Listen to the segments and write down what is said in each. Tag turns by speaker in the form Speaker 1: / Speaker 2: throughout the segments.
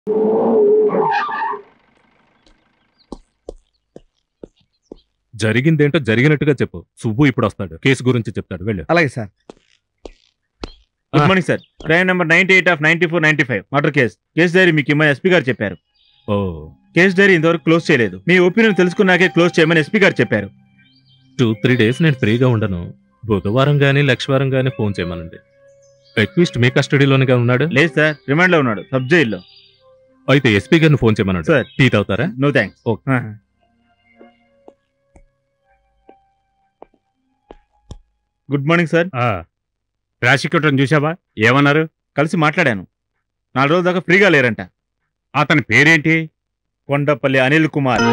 Speaker 1: జరిగిందేంటో జరిగినట్టుగా చెప్పు సుబ్బు ఇప్పుడు వస్తాడు కేసు గురించి చెప్తాడు వెళ్ళు
Speaker 2: అలాగే sir
Speaker 3: good morning sir crime number ninety eight of ninety four ninety five murder case case diary మీకు ఇమ్మని ఎస్పీ గారు చెప్పారు
Speaker 1: ఓ
Speaker 3: కేసు డైరీ ఇంతవరకు క్లోజ్ చేయలేదు మీ ఒపీనియన్ తెలుసుకున్నాకే క్లోజ్ చేయమని ఎస్పీ గారు చెప్పారు
Speaker 1: టూ త్రీ డేస్ నేను ఫ్రీగా ఉండను బుధవారం గానీ లక్షవారం గానీ ఫోన్ చేయమనండి అట్లీస్ట్ మీ కస్టడీలోనే ఉన్నాడు
Speaker 3: లేదు సార్ రిమాండ్ లో ఉన్నాడు సబ్ జైల్లో
Speaker 1: అయితే ఎస్పీ గారిని ఫోన్ చేయమన్నాడు
Speaker 3: సార్
Speaker 1: టీ తాగుతారా
Speaker 3: no thanks
Speaker 1: okay.
Speaker 3: Good morning sir
Speaker 4: ప్రాసిక్యూటర్ని చూసావా ఏమన్నారు
Speaker 3: కలిసి మాట్లాడాను నాలుగు రోజుల దాకా ఫ్రీగా లేరంట
Speaker 4: అతని పేరేంటి
Speaker 3: కొండపల్లి అనిల్ కుమార్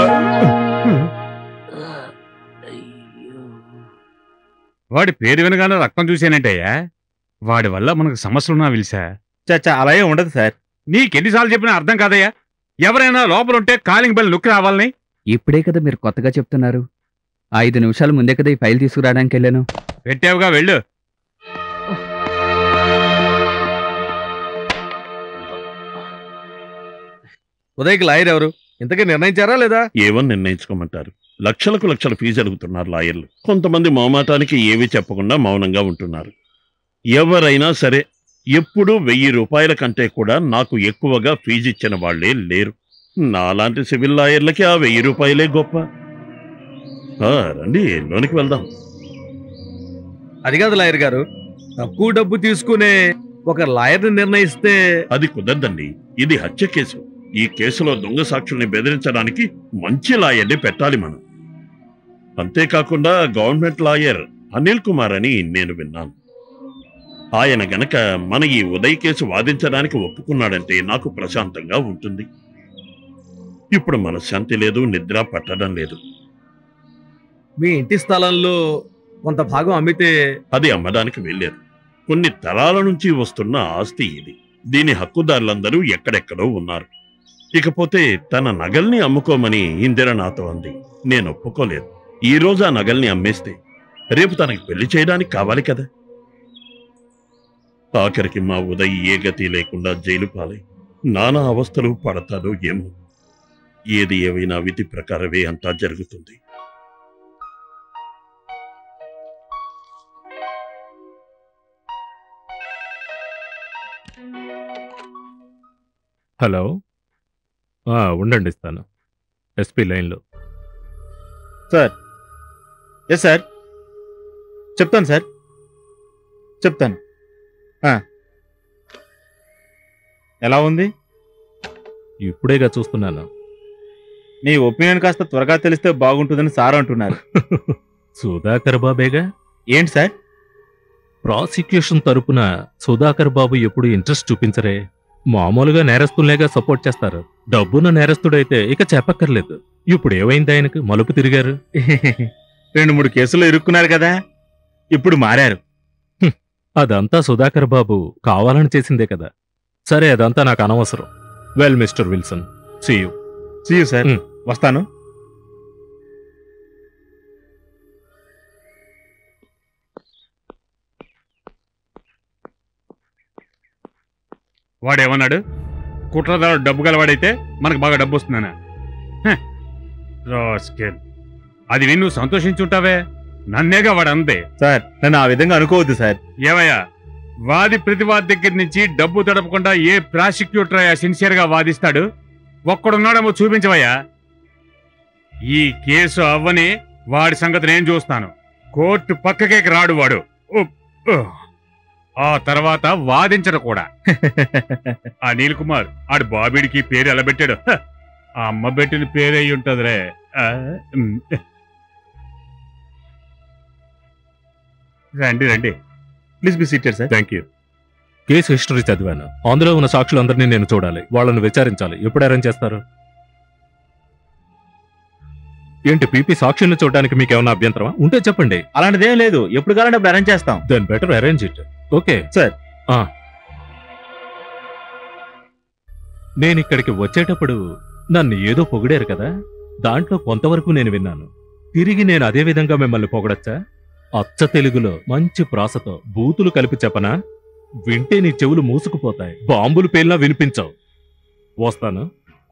Speaker 4: వాడి పేరు వినగానే రక్తం చూశానంటయ్యా వాడి వల్ల మనకు సమస్యలున్నా విలిసా
Speaker 3: చచ్చా అలా ఏం ఉండదు సార్
Speaker 4: నీకెన్నిసార్లు చెప్పినా అర్థం కాదయ్యా ఎవరైనా లోపల ఉంటే కాలింగ్ బెల్ నొక్కి రావాలని
Speaker 5: ఇప్పుడే కదా మీరు కొత్తగా చెప్తున్నారు ఐదు నిమిషాల ముందే కదా ఈ ఫైల్ తీసుకురావడానికి వెళ్ళాను
Speaker 4: పెట్టావుగా వెళ్ళు
Speaker 2: ఉదయ్కి లాయర్ ఎవరు ఇంతకీ నిర్ణయించారా లేదా
Speaker 6: ఏమని నిర్ణయించుకోమంటారు లక్షలకు లక్షల ఫీజు అడుగుతున్నారు లాయర్లు కొంతమంది మౌమాటానికి ఏమీ చెప్పకుండా మౌనంగా ఉంటున్నారు ఎవరైనా సరే ఎప్పుడూ వెయ్యి రూపాయల కంటే కూడా నాకు ఎక్కువగా ఫీజు ఇచ్చిన వాళ్లే లేరు నాలాంటి సివిల్ లాయర్లకి ఆ వెయ్యి రూపాయలే గొప్ప ఆ, రండి లోనికి వెళ్దాం
Speaker 2: అది కాదు లాయర్ గారు తక్కువ డబ్బు తీసుకునే ఒక లాయర్ని నిర్ణయిస్తే
Speaker 6: అది కుదరదండి ఇది హత్య కేసు ఈ కేసులో దొంగ సాక్షుల్ని బెదిరించడానికి మంచి లాయర్ని పెట్టాలి మనం అంతేకాకుండా గవర్నమెంట్ లాయర్ అనిల్ కుమార్ అని నేను విన్నాను ఆయన గనక మన ఈ ఉదయ్ కేసు వాదించడానికి ఒప్పుకున్నాడంటే నాకు ప్రశాంతంగా ఉంటుంది ఇప్పుడు మనశ్శాంతి లేదు నిద్ర పట్టడం లేదు
Speaker 2: మీ ఇంటి స్థలంలో కొంత భాగం అమ్మితే
Speaker 6: అది అమ్మడానికి వెళ్ళారు కొన్ని తరాల నుంచి వస్తున్న ఆస్తి ఇది దీని హక్కుదారులందరూ ఎక్కడెక్కడో ఉన్నారు ఇకపోతే తన నగల్ని అమ్ముకోమని ఇందిర నాతో అంది నేను ఒప్పుకోలేదు ఈ రోజు ఆ నగల్ని అమ్మేస్తే రేపు తనకి పెళ్లి చేయడానికి కావాలి కదా ఆఖరికి మా ఉదయ్ ఏ గతి లేకుండా జైలు పాలై నానా అవస్థలు పడతాడో ఏమో ఏది ఏవైనా విధి ప్రకారమే అంతా జరుగుతుంది
Speaker 1: హలో ఆ, ఉండండి ఇస్తాను ఎస్పీ లైన్లో
Speaker 3: సార్ ఎస్ సార్ చెప్తాను సార్ చెప్తాను ఆ. ఎలా ఉంది
Speaker 1: ఇప్పుడేగా చూస్తున్నాను
Speaker 3: నీ ఒపీనియన్ కాస్త త్వరగా తెలిస్తే బాగుంటుందని సార్ అంటున్నారు
Speaker 1: సుధాకర్ బాబేగా
Speaker 3: ఏంటి సార్
Speaker 1: ప్రాసిక్యూషన్ తరపున సుధాకర్ బాబు ఎప్పుడు ఇంట్రెస్ట్ చూపించరే మామూలుగా నేరస్తులేగా సపోర్ట్ చేస్తారు డబ్బున్న నేరస్తుడైతే ఇక చెప్పక్కర్లేదు ఇప్పుడు ఏమైంది ఆయనకు మలుపు తిరిగారు
Speaker 3: రెండు మూడు కేసుల్లో ఇరుక్కున్నారు కదా ఇప్పుడు మారారు
Speaker 1: అదంతా సుధాకర్ బాబు కావాలని చేసిందే కదా సరే అదంతా నాకు అనవసరం well mister Wilson see you
Speaker 3: see sir
Speaker 1: Hmm.
Speaker 3: వస్తాను
Speaker 4: వాడేమన్నాడు కుట్రదారు డబ్బు గలవాడైతే మనకు బాగా డబ్బు వస్తుందనా హ, రాస్కెల్. అది విని నువ్వు సంతోషించుంటావే నన్నేగా వాడు అందే
Speaker 3: సార్ నన్ను ఆ విధంగా అనుకోవద్దు సార్
Speaker 4: ఏమయ్యా వాది ప్రతివాది దగ్గర నుంచి డబ్బు తడపకుండా ఏ ప్రాసిక్యూటర్ అయ్యా సిన్సియర్ గా వాదిస్తాడు ఒక్కడున్నాడేమో చూపించవయ్యా ఈ కేసు అవ్వని వాడి సంగతి నేను చూస్తాను కోర్టు పక్కకే రాడు వాడు ఉప్, ఉహ్. ఆ తర్వాత వాదించడు కూడా ఆ నీల్ కుమార్ ఆడు బాబీడికి పేరు ఎలా పెట్టాడు హ, ఆ అమ్మ పెట్టిన పేరు అయి ఉంటదిరే ఆ, ఉమ్. రండి రండి
Speaker 3: please be seated sir
Speaker 1: thank you case history చదివాను అందులో ఉన్న సాక్షులందరినీ నేను చూడాలి వాళ్ళని విచారించాలి ఎప్పుడు అరేంజ్ చేస్తారు ఏంటి పీపీ సాక్షుల్ని చూడడానికి మీకు ఏమైనా అభ్యంతరమా ఉంటే చెప్పండి
Speaker 3: అలాంటిదేం లేదు ఎప్పుడు కావాలంటే అప్పుడు అరేంజ్ చేస్తాం
Speaker 1: then better arrange it okay
Speaker 3: sir.
Speaker 1: ఆ. నేను ఇక్కడికి వచ్చేటప్పుడు నన్ను ఏదో పొగిడారు కదా దాంట్లో కొంతవరకు నేను విన్నాను తిరిగి నేను అదే విధంగా మిమ్మల్ని పొగడచ్చా అచ్చ తెలుగులో మంచి ప్రాసతో బూతులు కలిపి చెప్పనా వింటే నీ చెవులు మూసుకుపోతాయి బాంబులు పేలినా వినిపించవు వస్తాను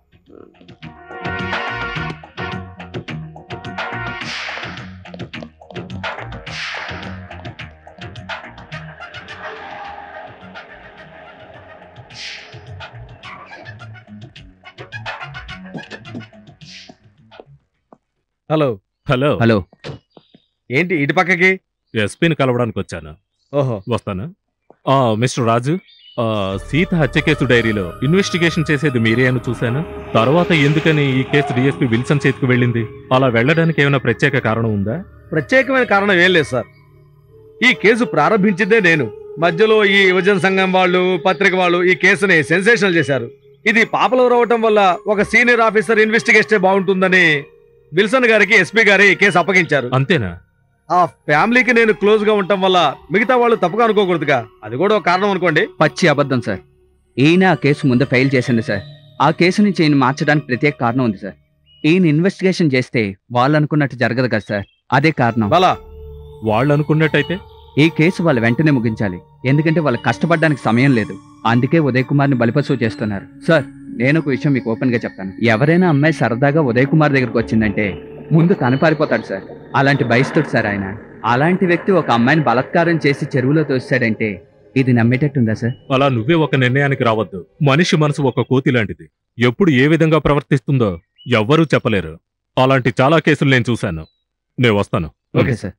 Speaker 2: హలో
Speaker 1: హలో
Speaker 5: హలో
Speaker 2: ఏంటి ఇటు పక్కకి
Speaker 1: ఎస్పీని కలవడానికి వచ్చాను
Speaker 2: ఓహో
Speaker 1: వస్తాను ఆ, మిస్టర్ రాజు ఆ, సీత హత్య కేసు డైరీలో ఇన్వెస్టిగేషన్ చేసేది మీరే అని చూశాను తర్వాత ఎందుకని ఈ కేసు డిఎస్పీ విల్సన్ చేతికి వెళ్ళింది అలా వెళ్ళడానికి ఏమైనా ప్రత్యేక కారణం ఉందా
Speaker 2: ప్రత్యేకమైన కారణం ఏం లేదు సార్ ఈ కేసు ప్రారంభించిందే నేను మధ్యలో ఈ యువజన సంఘం వాళ్ళు పత్రిక వాళ్ళు ఈ కేసుని సెన్సేషనల్ చేశారు ఇది పాపులర్ అవటం వల్ల ఒక సీనియర్ ఆఫీసర్ ఇన్వెస్టిగేషన్ బాగుంటుందని విల్సన్ గారికి ఎస్పీ గారి ఈ కేసు అప్పగించారు
Speaker 1: అంతేనా
Speaker 2: ఆ ఫ్యామిలీకి నేను క్లోజ్ గా ఉండటం వల్ల మిగతా వాళ్ళు తప్పుగా అనుకోకూడదుగా అది కూడా ఒక కారణం అనుకోండి
Speaker 5: పచ్చి అబద్ధం సార్ ఈయన ఆ కేసు ముందు ఫైల్ చేసింది సార్ ఆ కేసు నుంచి ఈయన మార్చడానికి ప్రత్యేక కారణం ఉంది సార్ ఈయన ఇన్వెస్టిగేషన్ చేస్తే వాళ్ళు అనుకున్నట్టు జరగదు కదా సార్ అదే కారణం
Speaker 2: బాలా
Speaker 1: వాళ్ళు అనుకున్నట్టయితే
Speaker 5: ఈ కేసు వాళ్ళు వెంటనే ముగించాలి ఎందుకంటే వాళ్ళు కష్టపడడానికి సమయం లేదు అందుకే ఉదయ్ కుమార్ని బలిపశువు చేస్తున్నారు సార్ నేను ఒక విషయం మీకు ఓపెన్ గా చెప్తాను ఎవరైనా అమ్మాయి సరదాగా ఉదయ్ కుమార్ దగ్గరకు వచ్చిందంటే ముందు తను పారిపోతాడు సార్ అలాంటి భయస్తుడు సార్ ఆయన అలాంటి వ్యక్తి ఒక అమ్మాయిని బలాత్కారం చేసి చెరువులో తోస్తాడంటే ఇది నమ్మేటట్టుందా సార్
Speaker 1: అలా నువ్వే ఒక నిర్ణయానికి రావద్దు మనిషి మనసు ఒక కోతి లాంటిది ఎప్పుడు ఏ విధంగా ప్రవర్తిస్తుందో ఎవ్వరూ చెప్పలేరు అలాంటి చాలా కేసులు నేను చూశాను నేను వస్తాను
Speaker 5: ఓకే సార్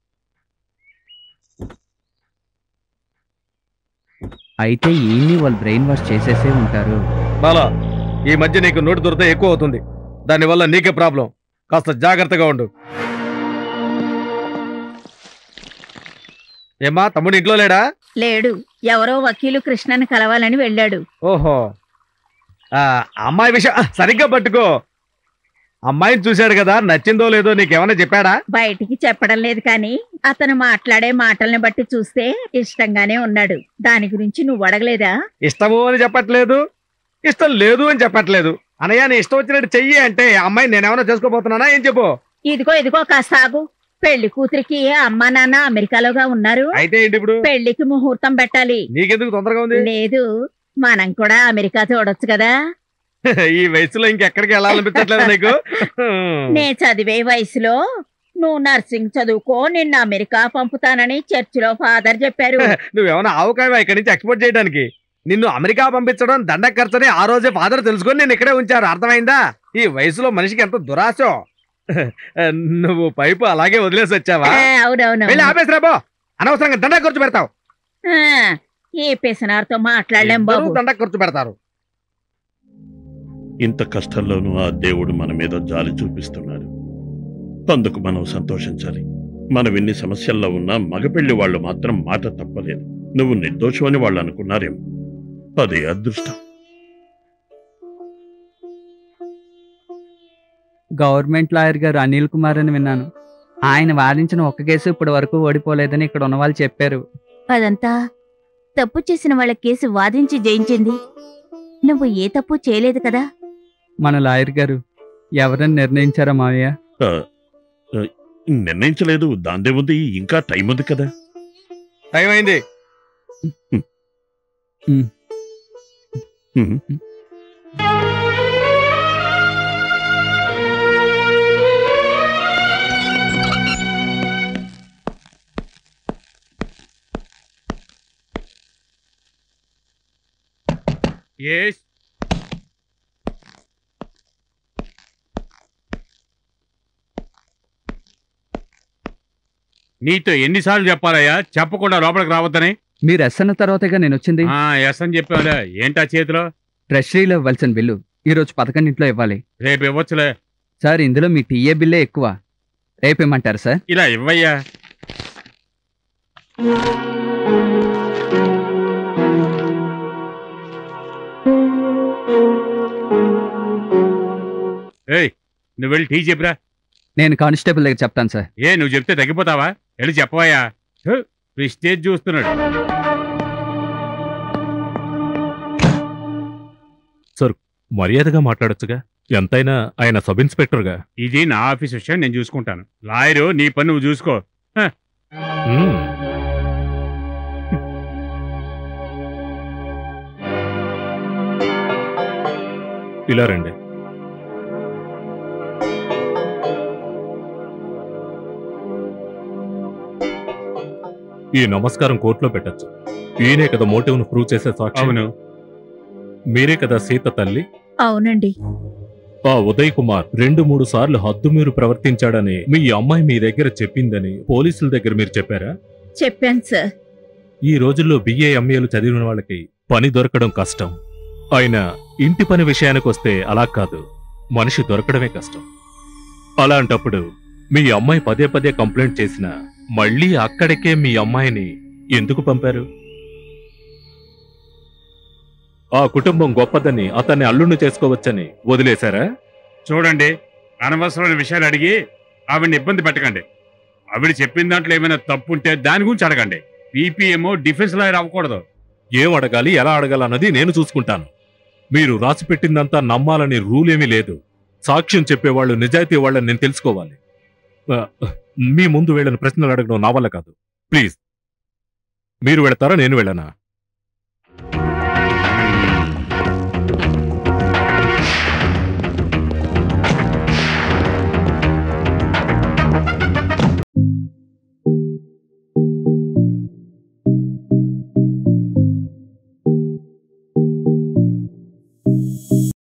Speaker 5: అయితే ఈయన్ని వాళ్ళు బ్రెయిన్ వాష్ చేసేసే ఉంటారు
Speaker 2: బాలా ఈ మధ్య నీకు నోటి దొరికితే ఎక్కువ అవుతుంది దానివల్ల నీకే ప్రాబ్లం కాస్త జాగ్రత్తగా ఉండు ఏమ్మా తమ్ముడు ఇంట్లో లేడా
Speaker 7: లేడు ఎవరో వకీలు కృష్ణని కలవాలని వెళ్ళాడు
Speaker 2: ఓహో ఆ, అమ్మాయి విషయం ఆ, సరిగ్గా పట్టుకో అమ్మాయిని చూశాడు కదా నచ్చిందో లేదో నీకేమైనా చెప్పాడా
Speaker 7: బయటికి చెప్పడం లేదు కానీ అతను మాట్లాడే మాటల్ని బట్టి చూస్తే ఇష్టంగానే ఉన్నాడు దాని గురించి నువ్వు అడగలేదా
Speaker 2: ఇష్టము అని చెప్పట్లేదు ఇష్టం లేదు అని చెప్పట్లేదు అనయ్య నీ ఇష్టం వచ్చినట్టు చెయ్యి అంటే ఆ అమ్మాయిని నేనేమైనా చేసుకోబోతున్నానా ఏం చెప్పు
Speaker 7: ఇదిగో ఇదిగో కాసాగు పెళ్లి కూతురికి అమ్మా నాన్న అమెరికాలోగా ఉన్నారు
Speaker 2: అయితే ఏంటి ఇప్పుడు
Speaker 7: పెళ్లికి ముహూర్తం పెట్టాలి
Speaker 2: నీకెందుకు తొందరగా ఉంది
Speaker 7: లేదు మనం కూడా అమెరికా చూడొచ్చు కదా
Speaker 2: ఈ వయసులో ఇంకెక్కడికి వెళ్ళాలనిపించట్లేదు నీకు
Speaker 7: నే చదివే వయసులో నువ్వు నర్సింగ్ చదువుకో నిన్ను అమెరికా పంపుతానని చర్చిలో ఫాదర్ చెప్పారు
Speaker 2: నువ్వేమైనా ఆవుకాయవా ఇక్కడి నుంచి ఎక్స్పోర్ట్ చేయడానికి నిన్ను అమెరికా పంపించడం దండ ఖర్చని ఆ రోజే ఫాదర్ తెలుసుకొని నేను ఇక్కడే ఉంచారు అర్థమైందా ఈ వయసులో మనిషికి ఎంత దురాశో నువ్వు పైపు అలాగే వదిలేసి వచ్చావా
Speaker 7: ఆ, అవునవును
Speaker 2: వెళ్ళి ఆపేసి బో అనవసరంగా దండ ఖర్చు పెడతావు
Speaker 7: ఆ, ఈ పిసనార్తో మాట్లాడలేం
Speaker 2: ఇద్దరూ
Speaker 7: బాబు
Speaker 2: దండ ఖర్చు పెడతారు
Speaker 6: ఇంత కష్టంలోనూ ఆ దేవుడు మన మీద జాలి చూపిస్తున్నాడు అందుకు మనం సంతోషించాలి మనం ఎన్ని సమస్యల్లో ఉన్నా మగపెళ్లి వాళ్ళు మాత్రం మాట తప్పలేదు నువ్వు నిర్దోషమని వాళ్ళు అనుకున్నారేమో అదే అదృష్టం
Speaker 5: గవర్నమెంట్ లాయర్ గారు అనిల్ కుమార్ అని విన్నాను ఆయన వాదించిన ఒక్క కేసు ఇప్పటి వరకు ఓడిపోలేదని ఇక్కడ ఉన్న వాళ్ళు చెప్పారు
Speaker 8: అదంతా తప్పు చేసిన వాళ్ళ కేసు వాదించి జయించింది నువ్వు ఏ తప్పు చేయలేదు కదా
Speaker 5: మన లాయర్ గారు ఎవరని నిర్ణయించారా మావయ్య
Speaker 6: ఆ, ఆ, నిర్ణయించలేదు దాందే ఉంది ఇంకా టైం ఉంది కదా
Speaker 2: టైం అయింది
Speaker 6: హ్మ్.
Speaker 4: ఎస్ నీతో ఎన్నిసార్లు చెప్పాలయ్యా చెప్పకుండా లోపలికి రావద్దని
Speaker 5: మీరు ఎస్ అన్న తర్వాతగా నేను వచ్చింది
Speaker 4: ఆ ఎస్ అని చెప్పావులే ఏంటా చేతిలో
Speaker 5: ట్రెషరీలో ఇవ్వాల్సిన బిల్లు ఈ రోజు పదకొండింట్లో ఇవ్వాలి
Speaker 4: రేపు ఇవ్వచ్చులే
Speaker 5: సార్ ఇందులో మీ టీఏ బిల్లే ఎక్కువ రేపు ఇమ్మంటారు సార్
Speaker 4: ఇలా ఇవ్వయ్యా ఏయ్ నువ్వు వెళ్ళి టీ చెప్పురా
Speaker 5: నేను కానిస్టేబుల్ దగ్గర చెప్తాను సార్
Speaker 4: ఏ నువ్వు చెప్తే తగ్గిపోతావా వెళ్ళి చెప్పవయ్యా ప్రిస్టేజ్ చూస్తున్నాడు
Speaker 1: మర్యాదగా మాట్లాడొచ్చుగా ఎంతైనా ఆయన సబ్ ఇన్స్పెక్టర్గా
Speaker 4: ఇది నా ఆఫీస్ విషయం నేను చూసుకుంటాను లాయరు నీ పని నువ్వు చూసుకో
Speaker 1: మ్మ్. ఇలా రండి ఈ నమస్కారం కోర్టులో పెట్టచ్చు ఈయనే కదా మోటివ్ను ప్రూవ్ చేసే సాక్షి
Speaker 4: అవును
Speaker 1: మీరే కదా సీత తల్లి
Speaker 7: అవునండి
Speaker 1: ఆ ఉదయ్ కుమార్ రెండు మూడు సార్లు హద్దు మీరు ప్రవర్తించాడని మీ అమ్మాయి మీ దగ్గర చెప్పిందని పోలీసుల దగ్గర మీరు చెప్పారా
Speaker 7: చెప్పాను సార్
Speaker 1: ఈ రోజుల్లో బిఏ ఎంఏలు చదివిన వాళ్ళకి పని దొరకడం కష్టం అయినా ఇంటి పని విషయానికి వస్తే అలా కాదు మనిషి దొరకడమే కష్టం అలాంటప్పుడు మీ అమ్మాయి పదే పదే కంప్లైంట్ చేసినా మళ్ళీ అక్కడికే మీ అమ్మాయిని ఎందుకు పంపారు ఆ కుటుంబం గొప్పదని అతన్ని అల్లుణ్ణి చేసుకోవచ్చని వదిలేశారా
Speaker 4: చూడండి అనవసరమైన విషయాలు అడిగి ఆవిడని ఇబ్బంది పెట్టకండి ఆవిడ చెప్పిన దాంట్లో ఏమైనా తప్పు ఉంటే దాని గురించి అడగండి పీపీఎంఓ డిఫెన్స్ లాయర్ అవ్వకూడదు
Speaker 1: ఏం అడగాలి ఎలా అడగాలన్నది నేను చూసుకుంటాను మీరు రాసి పెట్టిందంతా నమ్మాలని రూల్ ఏమీ లేదు సాక్ష్యం చెప్పేవాళ్ళు నిజాయితీ వాళ్ళని నేను తెలుసుకోవాలి ఆ, మీ ముందు వీళ్ళని ప్రశ్నలు అడగడం నా వల్ల కాదు ప్లీజ్ మీరు వెళతారా నేను వెళ్ళనా